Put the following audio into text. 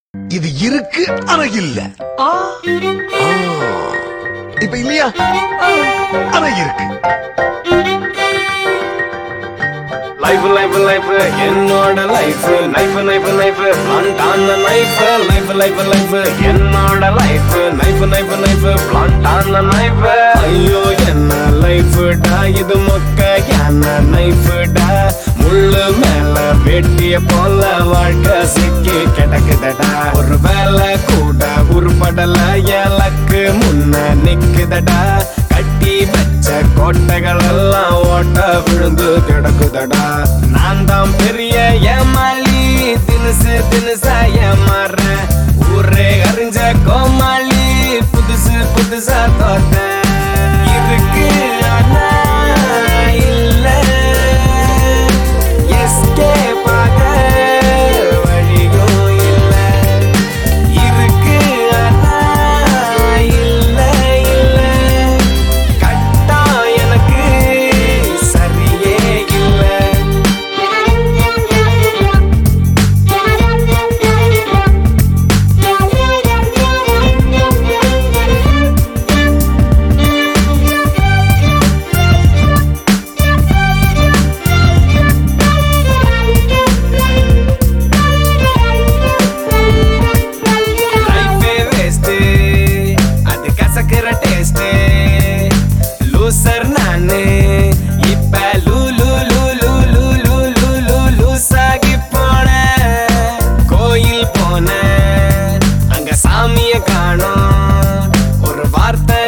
இது இருக்கு ஆனா இல்ல ஆ. இப்ப இல்லையா ஆனா இருக்கு லைஃப் லைஃப் லைஃப் என்னோட லைஃப் நைஃப் நைஃப் நைஃப் பிளான்டான லைஃப் லைஃப் லைஃப் லைஃப் என்னோட லைஃப் நைஃப் நைஃப் நைஃப் பிளான்டான லைஃப் ஐயோ என்ன லைஃப்டா இது மொக்க என்ன லைஃப்டா முள்ளு மேல வெட்டிய போல வாழ்க்கை சிக்கி கிடக்குதடா ஒரு வேலை கூட உருப்படல எனக்கு முன்ன நிக்குதடா கட்டி வச்ச கோட்டைகள் எல்லாம் ஓட்ட விழுந்து கிடக்குதடா நான் தான் பெரிய ஏமாளி தினுசு தினுசா ஏமாறேன் ஊரே அறிஞ்ச கோமாளி புதுசு புதுசா தோத்த இருக்கு ஆனா இல்ல escape ஆக வழியும் இல்ல இருக்கு ஆனா இல்ல இல்ல கட்டா எனக்கு சரியே இல்ல லைஃபே வேஸ்ட் அது கசக்கிற டேஸ்ட் லூசர் நானு இப்ப லூ லூ லூ லூ லூ லூ லூ லூ லூசாகி போனேன் கோயில் போனேன் அங்க சாமிய காணோம் ஒரு வார்த்தை